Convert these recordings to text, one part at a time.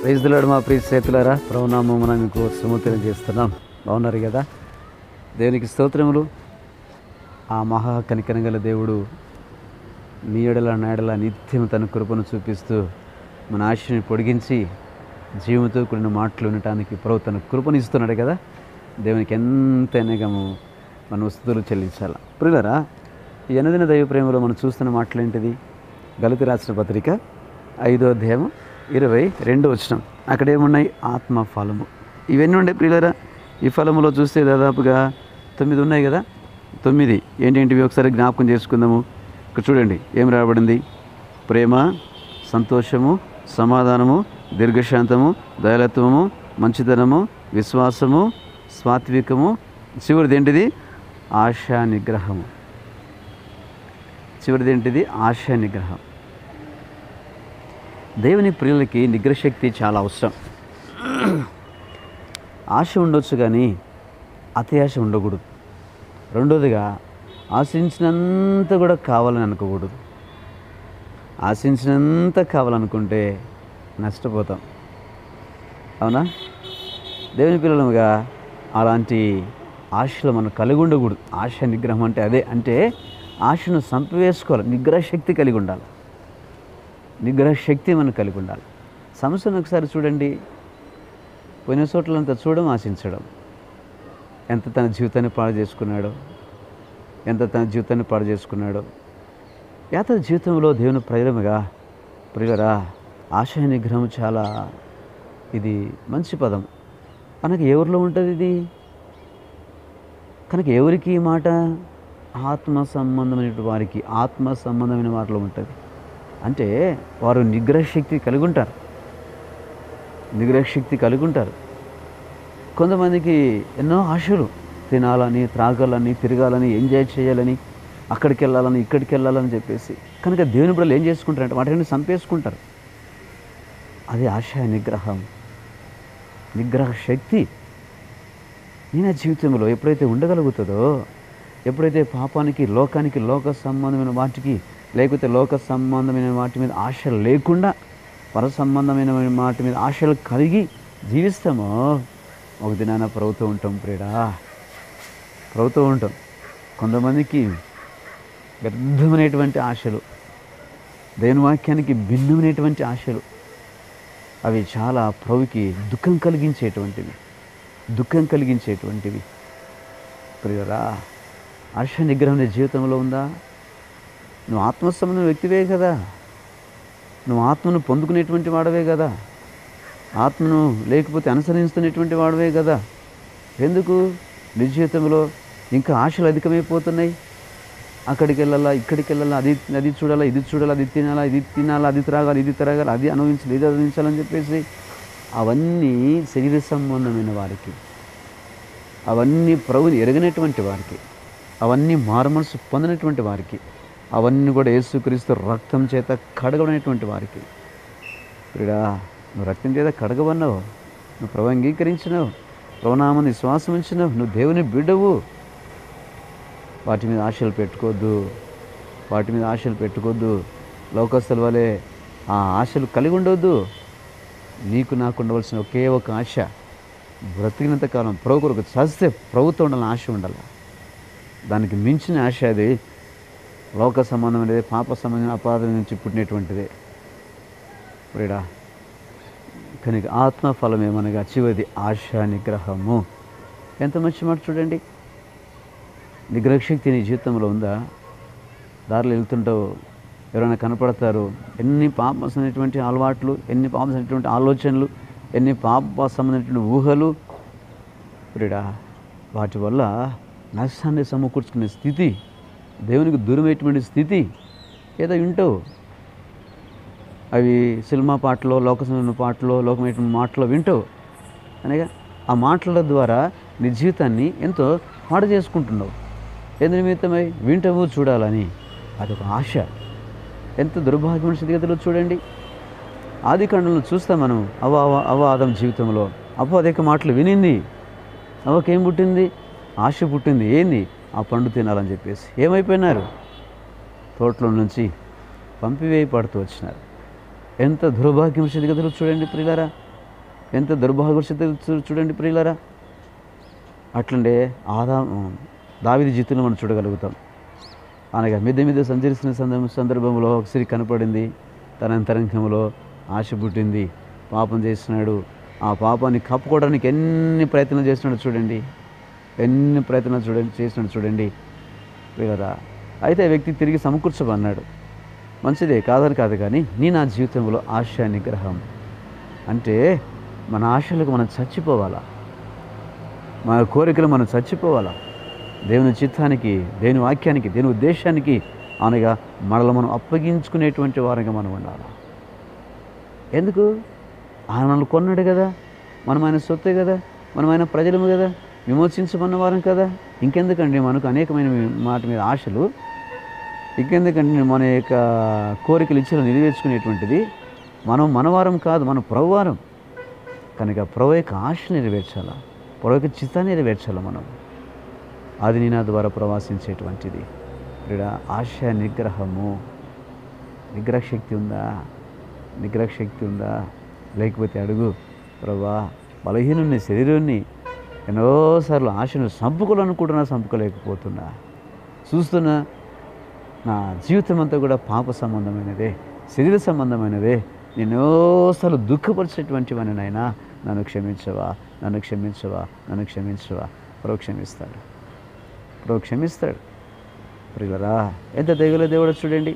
ప్రైజ్లాడు మా ప్రియ చేతులారా ప్రభునామమున మీకు సుమతిని చేస్తున్నాం బాగున్నారు కదా దేవునికి స్తోత్రములు ఆ మహా కనికరం గల దేవుడు నీడల నాడల నిత్యం తన కృపను చూపిస్తూ మన ఆశని పొడిగించి జీవంతో కూడిన మాటలు వినటానికి ప్రభు తన కృపను ఇస్తున్నాడు కదా దేవునికి ఎంతైనా మన వస్తువులు చెల్లించాలి ప్రియులరా ఈ ఎనదిన దైవ ప్రేమలో మనం చూస్తున్న మాటలు ఏంటిది గలతి రాసిన పత్రిక ఐదో అధ్యాయం ఇరవై రెండు వచ్చినాం అక్కడ ఏమున్నాయి ఆత్మ ఫలము ఇవన్నీ ఉండే ప్రియులరా ఈ ఫలములో చూస్తే దాదాపుగా తొమ్మిది ఉన్నాయి కదా తొమ్మిది ఏంటేంటివి ఒకసారి జ్ఞాపకం చేసుకుందాము ఇక్కడ చూడండి ఏం రాబడింది ప్రేమ సంతోషము సమాధానము దీర్ఘశాంతము దయాలత్వము మంచితనము విశ్వాసము సాత్వికము చివరిది ఏంటిది ఆశా నిగ్రహము చివరిది ఏంటిది ఆశా నిగ్రహం దేవుని ప్రియులకి నిగ్రహశక్తి చాలా అవసరం ఆశ ఉండొచ్చు కానీ అతి ఆశ ఉండకూడదు రెండోదిగా ఆశించినంత కూడా కావాలని అనుకోకూడదు ఆశించినంత కావాలనుకుంటే నష్టపోతాం అవునా దేవుని పిల్లలుగా అలాంటి ఆశలు మనం కలిగి ఉండకూడదు ఆశ నిగ్రహం అంటే అదే అంటే ఆశను సంపవేసుకోవాలి నిగ్రహ శక్తి కలిగి ఉండాలి నిగ్రహ శక్తి మనం కలిగి ఉండాలి సమస్యను ఒకసారి చూడండి పోయిన చోట్లంతా చూడడం ఆశించడం ఎంత తన జీవితాన్ని పాడు చేసుకున్నాడో ఎంత తన జీవితాన్ని పాడు చేసుకున్నాడో యాత జీవితంలో దేవుని ప్రేరమగా ప్రియులరా ఆశయ నిగ్రహం చాలా ఇది మంచి పదం మనకి ఎవరిలో ఉంటుంది ఇది కనుక ఎవరికి ఈ మాట ఆత్మ సంబంధమైన వారికి ఆత్మ సంబంధమైన వాటిలో ఉంటుంది అంటే వారు నిగ్రహ శక్తి కలిగి ఉంటారు నిగ్రహ శక్తి కలిగి ఉంటారు కొంతమందికి ఎన్నో ఆశలు తినాలని త్రాగాలని తిరగాలని ఎంజాయ్ చేయాలని అక్కడికి వెళ్ళాలని ఇక్కడికి వెళ్ళాలని చెప్పేసి కనుక దేవుని బిడ్డలు ఏం చేసుకుంటారంటే వాటిని చంపేసుకుంటారు అది ఆశ నిగ్రహం నిగ్రహ శక్తి నీ నా జీవితంలో ఎప్పుడైతే ఉండగలుగుతుందో ఎప్పుడైతే పాపానికి లోకానికి లోక సంబంధమైన వాటికి లేకపోతే లోక సంబంధమైన వాటి మీద ఆశ లేకుండా పర సంబంధమైన వాటి మీద ఆశలు కలిగి జీవిస్తామో ఒక దినాన ప్రభుత్వం ఉంటాం ప్రేడా ప్రభుత్వం ఉంటాం కొంతమందికి వ్యర్థమైనటువంటి ఆశలు దేవుని వాక్యానికి భిన్నమైనటువంటి ఆశలు అవి చాలా ప్రభుకి దుఃఖం కలిగించేటువంటివి దుఃఖం కలిగించేటువంటివి ప్రియరా ఆశ నిగ్రహం నీ జీవితంలో ఉందా నువ్వు ఆత్మసంబంధం వ్యక్తివే కదా నువ్వు ఆత్మను పొందుకునేటువంటి వాడవే కదా ఆత్మను లేకపోతే అనుసరిస్తున్నటువంటి వాడవే కదా ఎందుకు నీ జీవితంలో ఇంకా ఆశలు అధికమైపోతున్నాయి అక్కడికి వెళ్ళాలా ఇక్కడికి వెళ్ళాలా అది అది చూడాలా ఇది చూడాలా అది తినాలా ఇది తినాలా అది త్రాగాలి ఇది త్రాగాలి అది అనుభవించాలి ఇది అనుభవించాలని చెప్పేసి అవన్నీ శరీర సంబంధమైన వారికి అవన్నీ ప్రభుని ఎరగనటువంటి వారికి అవన్నీ మారుమనసు పొందినటువంటి వారికి అవన్నీ కూడా యేసుక్రీస్తు రక్తం చేత కడగబడినటువంటి వారికి ప్రిడా నువ్వు రక్తం చేత కడగబన్నావు నువ్వు ప్రభు అంగీకరించినావు ప్రభునామాన్ని శ్వాసం ఉంచినావు నువ్వు దేవుని బిడ్డవు వాటి మీద ఆశలు పెట్టుకోవద్దు వాటి మీద ఆశలు పెట్టుకోవద్దు లోకస్తుల వలె ఆ ఆశలు కలిగి ఉండవద్దు నీకు నాకు ఉండవలసిన ఒకే ఒక ఆశ బ్రతికినంత కాలం ప్రభు కొరకు చస్తే ప్రభుత్వం ఉండాలని ఆశ ఉండాలి దానికి మించిన ఆశ అది లోక సంబంధమైనది పాప సంబంధమైన అపాధం నుంచి పుట్టినటువంటిదే ప్రిడా కనుక ఆత్మఫలం ఏమనగా చివరిది ఆశ నిగ్రహము ఎంత మంచి మాట చూడండి నిగ్రహశక్తి నీ జీవితంలో ఉందా దారిలో వెళ్తుంటావు ఎవరైనా కనపడతారు ఎన్ని పాపమైనటువంటి అలవాట్లు ఎన్ని పాపమైనటువంటి ఆలోచనలు ఎన్ని పాప సంబంధించినటువంటి ఊహలు ప్రిడా వాటి వల్ల నష్టాన్ని సమకూర్చుకునే స్థితి దేవునికి దూరమైనటువంటి స్థితి ఏదో వింటావు అవి సినిమా పాటలో లోక సంబంధమైన పాటలో లోకమైనటువంటి మాటలో వింటావు అనగా ఆ మాటల ద్వారా నీ జీవితాన్ని ఎంతో పాడు చేసుకుంటున్నావు ఎందు నిమిత్తమై వింటవు చూడాలని అదొక ఆశ ఎంత దుర్భాగ్యమైన స్థితిగతిలో చూడండి ఆది కాండంలో చూస్తాం మనం అవ అవ అవ ఆదం జీవితంలో అవ్వ అదేక మాటలు వినింది అవ్వకేం పుట్టింది ఆశ పుట్టింది ఏంది ఆ పండు తినాలని చెప్పేసి ఏమైపోయినారు తోటలో నుంచి పంపివేయబడుతూ వచ్చినారు ఎంత దుర్భాగ్యం స్థితిగతులు చూడండి ప్రియులారా ఎంత దుర్భాగ్యత చూడండి ప్రియులరా అట్లండే ఆదా దావిది జీవితంలో మనం చూడగలుగుతాం అనగా మిద్దె మీద సంచరిస్తున్న సందర్భ సందర్భంలో ఒక స్త్రీ కనపడింది తన అంతరంగంలో ఆశ పుట్టింది పాపం చేస్తున్నాడు ఆ పాపాన్ని కప్పుకోవడానికి ఎన్ని ప్రయత్నాలు చేస్తున్నాడు చూడండి ఎన్ని ప్రయత్నాలు చూడండి చేస్తున్నాడు చూడండి వీళ్ళరా అయితే ఆ వ్యక్తి తిరిగి సమకూర్చమన్నాడు మంచిదే కాదని కాదు కానీ నీ నా జీవితంలో ఆశ నిగ్రహం అంటే మన ఆశలకు మనం చచ్చిపోవాలా మన కోరికలు మనం చచ్చిపోవాలా దేవుని చిత్తానికి దేవుని వాక్యానికి దేవుని ఉద్దేశానికి అనగా మనల్ని మనం అప్పగించుకునేటువంటి వారంగా మనం ఉండాలి ఎందుకు ఆయన మనల్ని కొన్నాడు కదా మనం ఆయన సొత్తే కదా మనం ఆయన ప్రజలము కదా విమోచించమన్న వారం కదా ఇంకెందుకండి మనకు అనేకమైన మాట మీద ఆశలు ఇంకెందుకంటే మన యొక్క కోరికలు ఇచ్చిన నెరవేర్చుకునేటువంటిది మనం మనవారం కాదు మనం ప్రభువారం కనుక ప్రభు యొక్క ఆశ నెరవేర్చాలా ప్రభు యొక్క చిత్తాన్ని నెరవేర్చాలా మనం అది నీ నా ద్వారా ప్రవాసించేటువంటిది ఇక్కడ ఆశ నిగ్రహము నిగ్రహ శక్తి ఉందా నిగ్రహ శక్తి ఉందా లేకపోతే అడుగు ప్రభా బలహీనుని శరీరాన్ని ఎన్నోసార్లు ఆశను చంపుకోవాలనుకుంటున్నా చంపుకోలేకపోతున్నా చూస్తున్నా నా జీవితం అంతా కూడా పాప సంబంధమైనదే శరీర సంబంధమైనదే నేను ఎన్నోసార్లు దుఃఖపరిచేటువంటి వాడిని నాయనా నన్ను క్షమించవా నన్ను క్షమించవా నన్ను క్షమించవా ప్రభు క్షమిస్తాడు ప్రభు క్షమిస్తాడు ప్రియులరా ఎంత దైవల దేవుడు చూడండి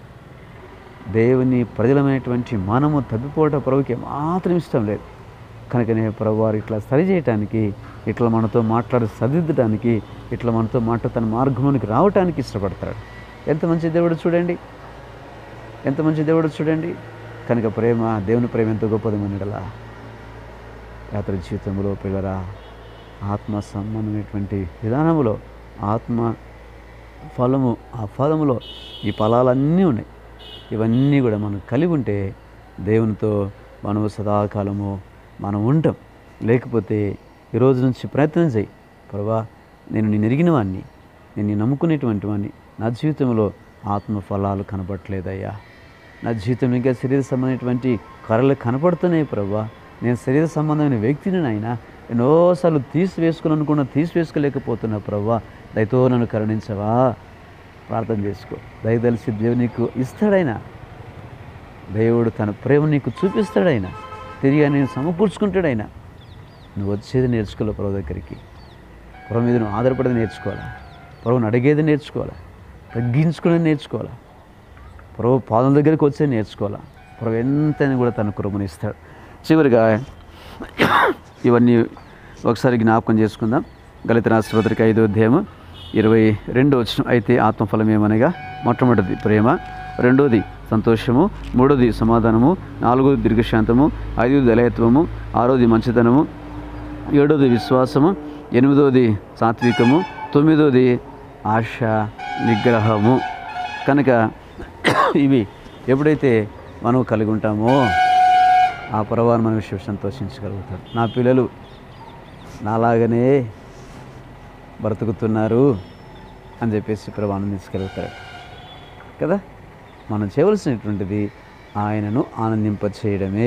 దేవుని ప్రజలమైనటువంటి మనము తప్పిపోవటం ప్రభుకి మాత్రం ఇష్టం లేదు కనుకనే ప్రభు వారు ఇట్లా సరి చేయటానికి ఇట్లా మనతో మాట్లాడి సరిదిద్దడానికి ఇట్లా మనతో మాట తన మార్గంలోనికి రావటానికి ఇష్టపడతాడు ఎంత మంచి దేవుడు చూడండి ఎంత మంచి దేవుడు చూడండి కనుక ప్రేమ దేవుని ప్రేమ ఎంత గొప్పది మనడలా యాత్ర జీవితంలో పిల్లరా ఆత్మ సంబంధమైనటువంటి విధానంలో ఆత్మ ఫలము ఆ ఫలములో ఈ ఫలాలన్నీ ఉన్నాయి ఇవన్నీ కూడా మనం కలిగి ఉంటే దేవునితో మనము సదాకాలము మనం ఉంటాం లేకపోతే ఈ రోజు నుంచి ప్రయత్నం చేయి ప్రభా నేను నేను ఎరిగిన వాడిని నేను నీ నమ్ముకునేటువంటి వాడిని నా జీవితంలో ఆత్మ ఫలాలు కనపడట్లేదయ్యా నా జీవితంలో ఇంకా శరీర సంబంధమైనటువంటి కర్రలు కనపడుతున్నాయి ప్రభా నేను శరీర సంబంధమైన వ్యక్తిని నాయన ఎన్నోసార్లు తీసివేసుకుని అనుకున్నా తీసివేసుకోలేకపోతున్నా ప్రభా దయతో నన్ను కరుణించవా ప్రార్థన చేసుకో దయదలిసి దేవుడు నీకు ఇస్తాడైనా దేవుడు తన ప్రేమ నీకు చూపిస్తాడైనా తిరిగి నేను సమకూర్చుకుంటాడైనా నువ్వు వచ్చేది నేర్చుకోవాలి ప్రభు దగ్గరికి ప్రభు మీద నువ్వు ఆధారపడేది నేర్చుకోవాలా ప్రభుని అడిగేది నేర్చుకోవాలా తగ్గించుకునేది నేర్చుకోవాలా ప్రభు పాదం దగ్గరికి వచ్చే నేర్చుకోవాలా ప్రభు ఎంతైనా కూడా తన కృపనిస్తాడు చివరిగా ఇవన్నీ ఒకసారి జ్ఞాపకం చేసుకుందాం గలిత రాష్ట్రపత్రిక ఐదో అధ్యాయము ఇరవై రెండో వచ్చిన అయితే ఆత్మఫలం ఏమనగా మొట్టమొదటిది ప్రేమ రెండోది సంతోషము మూడోది సమాధానము నాలుగోది దీర్ఘశాంతము ఐదోది దళయత్వము ఆరోది మంచితనము ఏడోది విశ్వాసము ఎనిమిదోది సాత్వికము తొమ్మిదోది ఆశ నిగ్రహము కనుక ఇవి ఎప్పుడైతే మనం కలిగి ఉంటామో ఆ పరవారు మన విషయం సంతోషించగలుగుతారు నా పిల్లలు నాలాగనే బ్రతుకుతున్నారు అని చెప్పేసి ప్రభు ఆనందించగలుగుతారు కదా మనం చేయవలసినటువంటిది ఆయనను ఆనందింపచేయడమే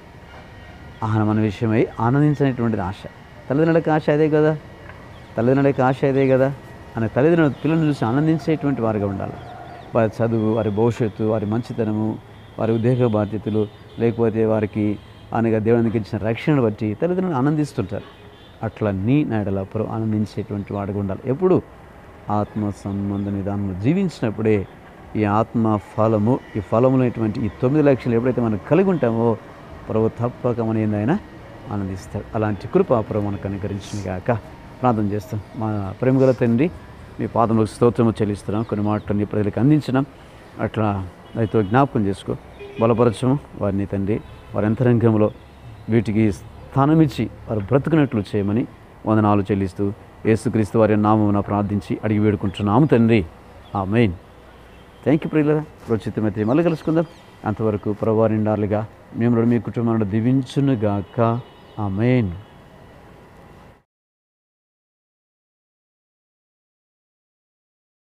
ఆయన మన విషయమై ఆనందించినటువంటిది ఆశ తల్లిదండ్రులకు ఆశ అదే కదా తల్లిదండ్రులకు ఆశ అదే కదా అనే తల్లిదండ్రుల పిల్లలను చూసి ఆనందించేటువంటి వారుగా ఉండాలి వారి చదువు వారి భవిష్యత్తు వారి మంచితనము వారి ఉద్యోగ బాధ్యతలు లేకపోతే వారికి అనగా దేవునికి ఇచ్చిన రక్షణను బట్టి తల్లిదండ్రులు ఆనందిస్తుంటారు అట్లా నీ నాడల ప్రభు ఆనందించేటువంటి వాడుగా ఉండాలి ఎప్పుడు ఆత్మ సంబంధ విధానంలో జీవించినప్పుడే ఈ ఆత్మ ఫలము ఈ ఫలములైనటువంటి ఈ తొమ్మిది లక్షలు ఎప్పుడైతే మనం కలిగి ఉంటామో ప్రభు తప్పక మన ఏందైనా ఆనందిస్తాడు అలాంటి కృప ప్రభు మనకు అనుకరించింది కాక ప్రార్థన చేస్తాం మా ప్రేమగల తండ్రి మీ పాదంలో స్తోత్రము చెల్లిస్తున్నాం కొన్ని మాటలు నీ ప్రజలకు అందించినాం అట్లా రైతు జ్ఞాపకం చేసుకో బలపరచము వారిని తండ్రి వారి అంతరంగంలో వీటికి స్థానమిచ్చి వారు బ్రతుకున్నట్లు చేయమని వందనాలు చెల్లిస్తూ యేసుక్రీస్తు వారి నామమున ప్రార్థించి అడిగి వేడుకుంటున్నాము తండ్రి ఆ మెయిన్ థ్యాంక్ యూ ప్రియులరా ప్రోచితమైతే మళ్ళీ కలుసుకుందాం అంతవరకు ప్రభావ నిండాలుగా మేము మీ కుటుంబాలను దీవించునుగాక ఆ మెయిన్